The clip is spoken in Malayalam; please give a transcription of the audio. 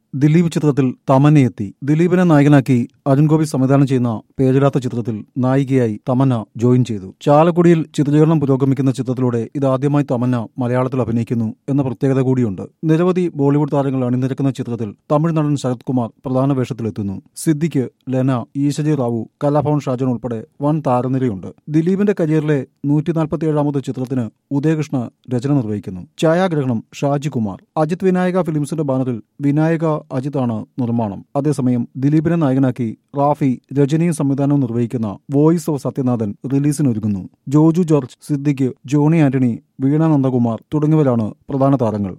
ദിലീപ് ചിത്രത്തിൽ തമന്നയെത്തി ദിലീപിനെ നായകനാക്കി അരുൺ ഗോപി സംവിധാനം ചെയ്യുന്ന പേരിടാത്ത ചിത്രത്തിൽ നായികയായി തമന്ന ജോയിൻ ചെയ്തു ചാലക്കുടിയിൽ ചിത്രീകരണം പുരോഗമിക്കുന്ന ചിത്രത്തിലൂടെ ഇതാദ്യമായി തമന്ന മലയാളത്തിൽ അഭിനയിക്കുന്നു എന്ന പ്രത്യേകത കൂടിയുണ്ട് നിരവധി ബോളിവുഡ് താരങ്ങൾ അണിനിരക്കുന്ന ചിത്രത്തിൽ തമിഴ് നടൻ ശരത് കുമാർ പ്രധാന വേഷത്തിലെത്തുന്നു സിദ്ദിഖ് ലെന ഈശജി റാവു കലാഭവൻ ഷാജൻ ഉൾപ്പെടെ വൻ താരനിരയുണ്ട് ദിലീപിന്റെ കരിയറിലെ നൂറ്റി നാൽപ്പത്തിയേഴാമത് ചിത്രത്തിന് ഉദയകൃഷ്ണ രചന നിർവഹിക്കുന്നു ഛായാഗ്രഹണം ഷാജി കുമാർ അജിത് വിനായക ഫിലിംസിന്റെ ബാനറിൽ വിനായക അജിതാണ് നിർമ്മാണം അതേസമയം ദിലീപിനെ നായകനാക്കി റാഫി രചനയും സംവിധാനവും നിർവഹിക്കുന്ന വോയിസ് ഓഫ് സത്യനാഥൻ റിലീസിനൊരുങ്ങുന്നു Joju George Siddique Johny Antony Veena Nandakumar തുടങ്ങിയവരാണ് പ്രധാന താരങ്ങൾ